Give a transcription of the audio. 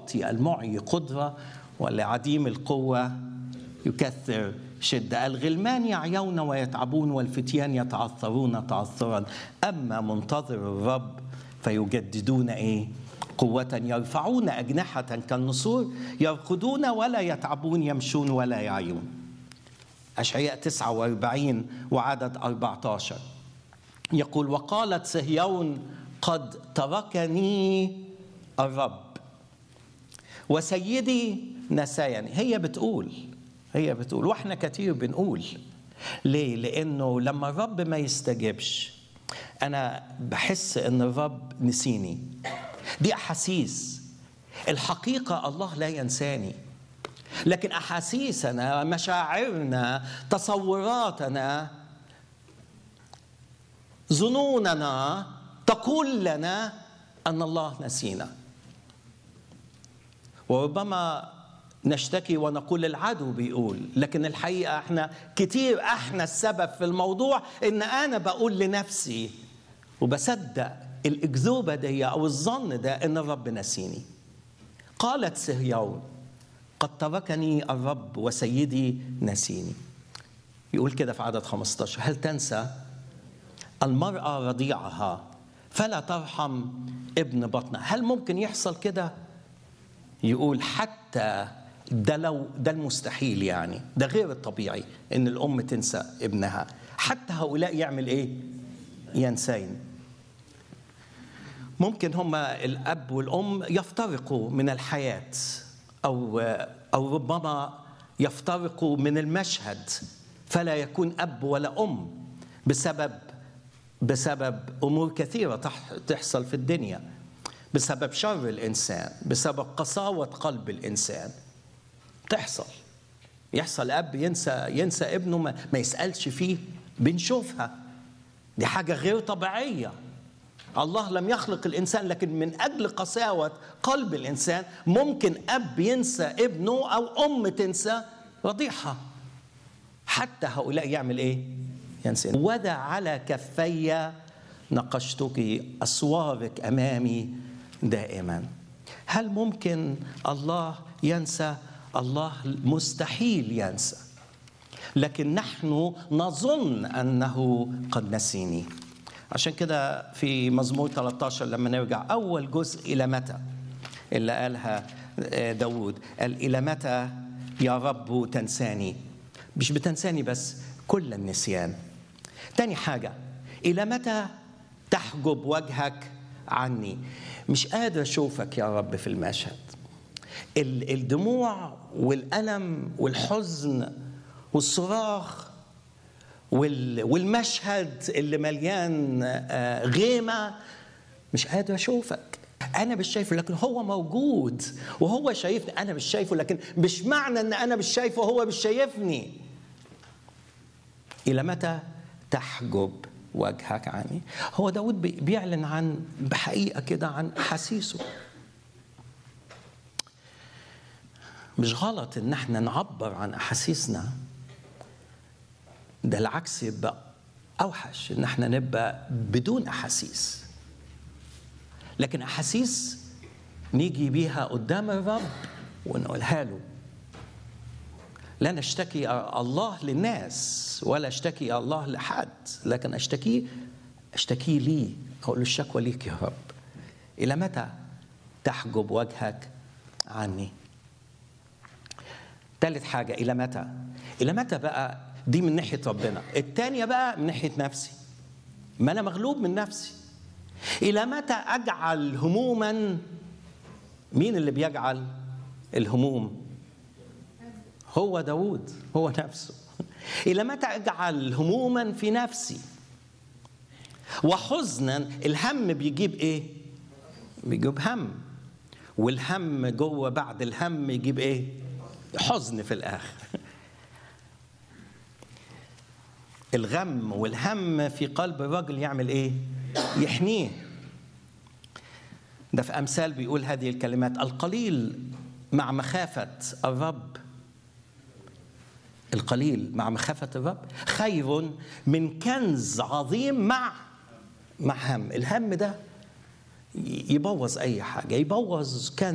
يعطي المعي قدرة ولعديم القوة يكثر شدة الغلمان يعيون ويتعبون والفتيان يتعثرون تعثرا أما منتظر الرب فيجددون إيه قوة يرفعون أجنحة كالنسور يرقدون ولا يتعبون يمشون ولا يعيون أشعياء 49 وعدد 14 يقول وقالت صهيون قد تركني الرب وسيدي نسيني هي بتقول هي بتقول واحنا كتير بنقول ليه لانه لما الرب ما يستجبش انا بحس ان الرب نسيني دي احاسيس الحقيقه الله لا ينساني لكن احاسيسنا مشاعرنا تصوراتنا ظنوننا تقول لنا ان الله نسينا وربما نشتكي ونقول العدو بيقول لكن الحقيقه احنا كتير احنا السبب في الموضوع ان انا بقول لنفسي وبصدق الاكذوبه دي او الظن ده ان الرب نسيني قالت صهيون قد تركني الرب وسيدي نسيني يقول كده في عدد 15 هل تنسى المرأة رضيعها فلا ترحم ابن بطنها هل ممكن يحصل كده يقول حتى ده لو ده المستحيل يعني ده غير الطبيعي ان الام تنسى ابنها حتى هؤلاء يعمل ايه ينسين ممكن هما الاب والام يفترقوا من الحياه او او ربما يفترقوا من المشهد فلا يكون اب ولا ام بسبب بسبب امور كثيره تحصل في الدنيا بسبب شر الانسان بسبب قساوه قلب الانسان تحصل يحصل اب ينسى ينسى ابنه ما, ما يسالش فيه بنشوفها دي حاجه غير طبيعيه الله لم يخلق الانسان لكن من اجل قساوه قلب الانسان ممكن اب ينسى ابنه او ام تنسى رضيعها حتى هؤلاء يعمل ايه ينسى وذا على كفي نقشتك اسوارك امامي دائما هل ممكن الله ينسى الله مستحيل ينسى لكن نحن نظن انه قد نسيني عشان كده في مزمور 13 لما نرجع اول جزء الى متى اللي قالها داود قال الى متى يا رب تنساني مش بتنساني بس كل النسيان تاني حاجه الى متى تحجب وجهك عني مش قادر اشوفك يا رب في المشهد الدموع والالم والحزن والصراخ والمشهد اللي مليان غيمه مش قادر اشوفك انا مش شايفه لكن هو موجود وهو شايفني انا مش شايفه لكن مش معنى ان انا مش شايفه هو مش شايفني الى متى تحجب وجهك عني هو داود بيعلن عن بحقيقة كده عن أحاسيسه مش غلط ان احنا نعبر عن احاسيسنا ده العكس يبقى اوحش ان احنا نبقى بدون احاسيس لكن احاسيس نيجي بيها قدام الرب ونقولها له لا نشتكي الله للناس ولا اشتكي الله لحد لكن اشتكي اشتكي لي اقول له الشكوى ليك يا رب الى متى تحجب وجهك عني ثالث حاجه الى متى الى متى بقى دي من ناحيه ربنا الثانيه بقى من ناحيه نفسي ما انا مغلوب من نفسي الى متى اجعل هموما مين اللي بيجعل الهموم هو داود هو نفسه إلى متى أجعل هموما في نفسي وحزنا الهم بيجيب إيه بيجيب هم والهم جوه بعد الهم يجيب إيه حزن في الآخر الغم والهم في قلب الرجل يعمل إيه يحنيه ده في أمثال بيقول هذه الكلمات القليل مع مخافة الرب القليل مع مخافة الرب خير من كنز عظيم مع مع هم الهم ده يبوظ أي حاجة يبوظ كنز